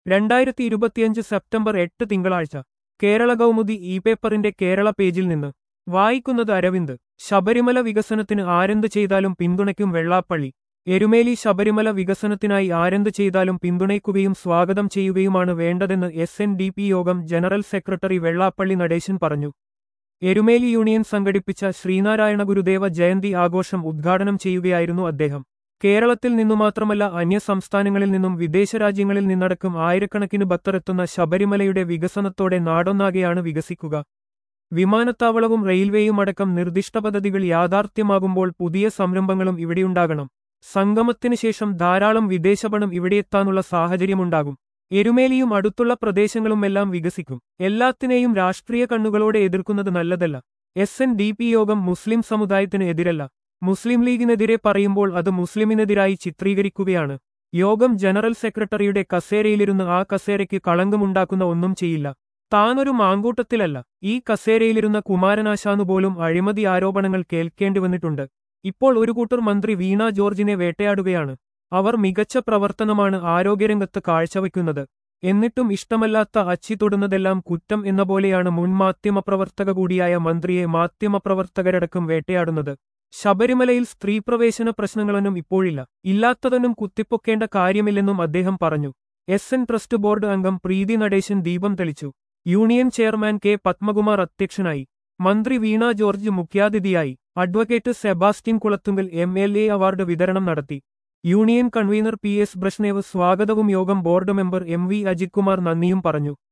രണ്ടായിരത്തി ഇരുപത്തിയഞ്ച് സെപ്റ്റംബർ എട്ട് തിങ്കളാഴ്ച കേരള കൗമുദി ഇ പേപ്പറിന്റെ കേരള പേജിൽ നിന്ന് വായിക്കുന്നത് അരവിന്ദ് ശബരിമല വികസനത്തിന് ആരെന്ത് ചെയ്താലും പിന്തുണയ്ക്കും വെള്ളാപ്പള്ളി എരുമേലി ശബരിമല വികസനത്തിനായി ആരെന്ത് ചെയ്താലും പിന്തുണയ്ക്കുകയും സ്വാഗതം ചെയ്യുകയുമാണ് വേണ്ടതെന്ന് എസ് എൻ ഡി പി യോഗം ജനറൽ സെക്രട്ടറി വെള്ളാപ്പള്ളി നടേശൻ പറഞ്ഞു എരുമേലി യൂണിയൻ സംഘടിപ്പിച്ച ശ്രീനാരായണ ഗുരുദേവ ജയന്തി ആഘോഷം ഉദ്ഘാടനം ചെയ്യുകയായിരുന്നു അദ്ദേഹം കേരളത്തിൽ നിന്നു മാത്രമല്ല അന്യസംസ്ഥാനങ്ങളിൽ നിന്നും വിദേശ രാജ്യങ്ങളിൽ നിന്നടക്കം ആയിരക്കണക്കിന് ഭക്തരെത്തുന്ന ശബരിമലയുടെ വികസനത്തോടെ നാടൊന്നാകെയാണ് വികസിക്കുക വിമാനത്താവളവും റെയിൽവേയും അടക്കം നിർദ്ദിഷ്ട പദ്ധതികൾ യാഥാർത്ഥ്യമാകുമ്പോൾ പുതിയ സംരംഭങ്ങളും ഇവിടെയുണ്ടാകണം സംഗമത്തിനു ശേഷം ധാരാളം വിദേശപണം ഇവിടെയെത്താനുള്ള സാഹചര്യമുണ്ടാകും എരുമേലിയും അടുത്തുള്ള പ്രദേശങ്ങളും എല്ലാം വികസിക്കും എല്ലാത്തിനെയും രാഷ്ട്രീയ കണ്ണുകളോടെ എതിർക്കുന്നത് നല്ലതല്ല എസ് എൻ ഡി പി യോഗം മുസ്ലിം സമുദായത്തിന് എതിരല്ല മുസ്ലിം ലീഗിനെതിരെ പറയുമ്പോൾ അത് മുസ്ലിമിനെതിരായി ചിത്രീകരിക്കുകയാണ് യോഗം ജനറൽ സെക്രട്ടറിയുടെ കസേരയിലിരുന്ന് ആ കസേരയ്ക്ക് കളങ്കമുണ്ടാക്കുന്ന ഒന്നും ചെയ്യില്ല താനൊരു മാങ്കൂട്ടത്തിലല്ല ഈ കസേരയിലിരുന്ന കുമാരനാശാനു പോലും അഴിമതി ആരോപണങ്ങൾ കേൾക്കേണ്ടി വന്നിട്ടുണ്ട് ഇപ്പോൾ ഒരു കൂട്ടർ മന്ത്രി വീണ ജോർജിനെ വേട്ടയാടുകയാണ് അവർ മികച്ച പ്രവർത്തനമാണ് ആരോഗ്യരംഗത്ത് കാഴ്ചവെക്കുന്നത് എന്നിട്ടും ഇഷ്ടമല്ലാത്ത അച്ചി തൊടുന്നതെല്ലാം കുറ്റം എന്ന പോലെയാണ് മുൻ മാധ്യമപ്രവർത്തക കൂടിയായ മന്ത്രിയെ മാധ്യമപ്രവർത്തകരടക്കം വേട്ടയാടുന്നത് ശബരിമലയിൽ സ്ത്രീപ്രവേശന പ്രശ്നങ്ങളൊന്നും ഇപ്പോഴില്ല ഇല്ലാത്തതൊന്നും കുത്തിപ്പൊക്കേണ്ട കാര്യമില്ലെന്നും അദ്ദേഹം പറഞ്ഞു എസ് എൻ ട്രസ്റ്റ് ബോർഡ് അംഗം പ്രീതി നടേശൻ ദീപം തെളിച്ചു യൂണിയൻ ചെയർമാൻ കെ പത്മകുമാർ അധ്യക്ഷനായി മന്ത്രി വീണ ജോർജ് മുഖ്യാതിഥിയായി advocate Sebastian Kulathunkal M L A award വിതരണം നടത്തി union convener P S Brezhnev സ്വാഗതവും യോഗം board member M V Ajith Kumar നന്ദിയും പറഞ്ഞു